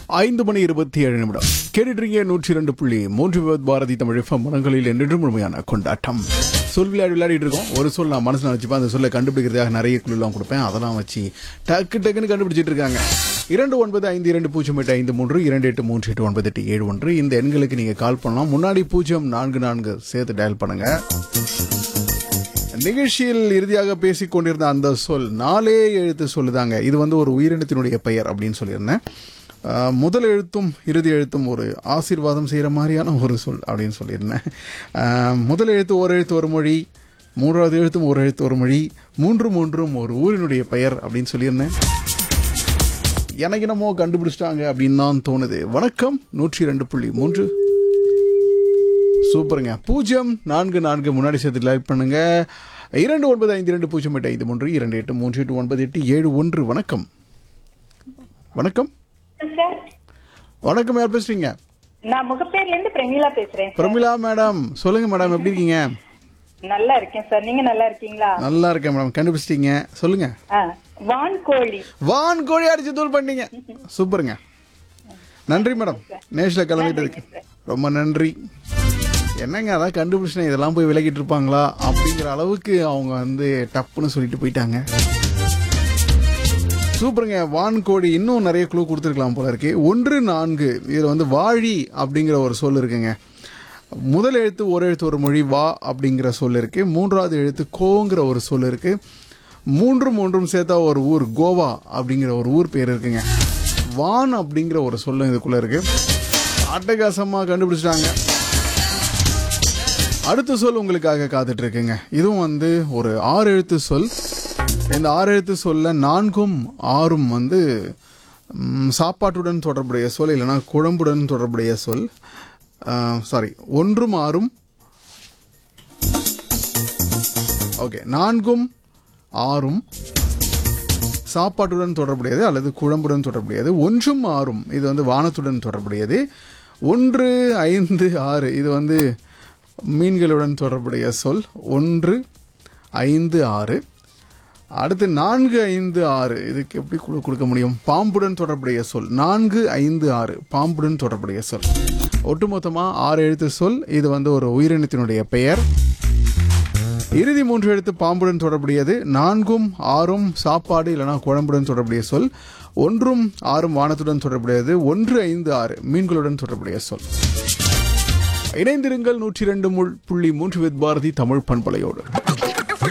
ஐந்து மணி இருபத்தி ஏழு நிமிடம் கேட்டுட்டீங்க நூற்றி ரெண்டு புள்ளி மூன்று விபத் பாரதி தமிழ் எஃப்எம் மனங்களில் என்றும் முழுமையான கொண்டாட்டம் சொல் விளையாடி விளையாடிட்டு இருக்கோம் ஒரு சொல் நான் மனசில் வச்சுப்பேன் அந்த சொல்லை கண்டுபிடிக்கிறதுக்காக நிறைய குழுலாம் கொடுப்பேன் அதெல்லாம் வச்சு டக்கு டக்குன்னு கண்டுபிடிச்சிட்டு இருக்காங்க இரண்டு ஒன்பது ஐந்து இரண்டு பூஜ்ஜியம் எட்டு ஐந்து மூன்று இரண்டு எட்டு மூன்று எட்டு ஒன்பது எட்டு ஏழு ஒன்று இந்த எண்களுக்கு நீங்கள் கால் பண்ணலாம் முன்னாடி பூஜ்ஜியம் நான்கு நான்கு சேர்த்து டயல் பண்ணுங்க நிகழ்ச்சியில் இறுதியாக பேசிக் கொண்டிருந்த அந்த சொல் நாலே எழுத்து சொல்லுதாங்க இது வந்து ஒரு உயிரினத்தினுடைய பெயர் அப்படின்னு சொல்லியிருந்தேன் ஆஹ், முதல் எழுத்தும் இறுதி எழுத்தும் ஒரு ஆசீர்வாதம் செய்கிற மாதிரியான ஒரு சொல் அப்படின்னு சொல்லியிருந்தேன் ஆஹ், முதல் எழுத்து ஒரு எழுத்து ஒரு மொழி மூன்றாவது எழுத்தும் ஒரு எழுத்து ஒரு மொழி மூன்று மூன்றும் ஒரு ஊரினுடைய பெயர் அப்படின்னு சொல்லியிருந்தேன் எனக்கு என்னமோ கண்டுபிடிச்சிட்டாங்க அப்படின்னு தான் தோணுது வணக்கம் நூற்றி ரெண்டு புள்ளி மூன்று சூப்பருங்க பூஜ்ஜியம் நான்கு நான்கு முன்னாடி சேர்த்து லைக் பண்ணுங்க இரண்டு ஒன்பது ஐந்து இரண்டு பூஜ்ஜியம் எட்டு ஐந்து மூன்று இரண்டு எட்டு மூன்று எட்டு ஒன்பது எட்டு ஏழு ஒன்று வணக்கம் வணக்கம் சார் வணக்கம் யார் பேசுறீங்க நான் முகப்பேர்ல இருந்து பிரமிளா பேசுறேன் சார். பிரமிளா மேடம் சொல்லுங்க மேடம் எப்படி இருக்கீங்க நல்லா இருக்கேன் சார் நீங்க நல்லா இருக்கீங்களா நல்லா இருக்கேன் மேடம் கண்டுபிடிச்சிட்டீங்க சொல்லுங்க ஆ, வான்கோழி வான் கோழி அடிச்சு தூள் பண்ணீங்க சூப்பருங்க நன்றி மேடம் நேஷ்ல கிளம்பிட்டதுக்கு ரொம்ப நன்றி என்னங்க அதான் கண்டுபிடிச்சேன் இதெல்லாம் போய் விலகிட்டு இருப்பாங்களா அப்படிங்கிற அளவுக்கு அவங்க வந்து டப்புன்னு சொல்லிட்டு போயிட்டாங்க சூப்பருங்க வான்கோழி இன்னும் நிறைய குழு கொடுத்துருக்கலாம் போல இருக்கு ஒன்று நான்கு இதில் வந்து வாழி அப்படிங்கிற ஒரு சொல் இருக்குங்க முதல் எழுத்து ஒரு எழுத்து ஒரு மொழி வா அப்படிங்கிற சொல் இருக்கு மூன்றாவது எழுத்து கோங்கிற ஒரு சொல் இருக்கு மூன்று மூன்றும் சேர்த்தா ஒரு ஊர் கோவா அப்படிங்கிற ஒரு ஊர் பேர் இருக்குங்க வான் அப்படிங்கிற ஒரு சொல்லும் இதுக்குள்ள இருக்கு அட்டகாசமா கண்டுபிடிச்சிட்டாங்க அடுத்த சொல் உங்களுக்காக காத்துட்டு இருக்குங்க இதுவும் வந்து ஒரு ஆறு எழுத்து சொல் இந்த ஆறு எழுத்து சொல்ல நான்கும் ஆறும் வந்து ம், சாப்பாட்டுடன் தொடர்புடைய சொல் இல்லைன்னா குழம்புடன் தொடர்புடைய சொல் சாரி ஒன்றும் ஆறும் ஓகே நான்கும் ஆறும் சாப்பாட்டுடன் தொடர்புடையது அல்லது குழம்புடன் தொடர்புடையது ஒன்றும் ஆறும் இது வந்து வானத்துடன் தொடர்புடையது ஒன்று ஐந்து ஆறு இது வந்து மீன்களுடன் தொடர்புடைய சொல் ஒன்று ஐந்து ஆறு அடுத்து நான்கு ஐந்து ஆறு இதுக்கு எப்படி குழு கொடுக்க முடியும் பாம்புடன் தொடர்புடைய சொல் நான்கு ஐந்து ஆறு பாம்புடன் தொடர்புடைய சொல் ஒட்டுமொத்தமாக ஆறு எழுத்து சொல் இது வந்து ஒரு உயிரினத்தினுடைய பெயர் இறுதி மூன்று எழுத்து பாம்புடன் தொடர்புடையது நான்கும் ஆறும் சாப்பாடு இல்லைனா குழம்புடன் தொடர்புடைய சொல் ஒன்றும் ஆறும் வானத்துடன் தொடர்புடையது ஒன்று ஐந்து ஆறு மீன்களுடன் தொடர்புடைய சொல் இணைந்திருங்கள் நூற்றி இரண்டு புள்ளி மூன்று வித் பாரதி தமிழ் பண்பலையோடு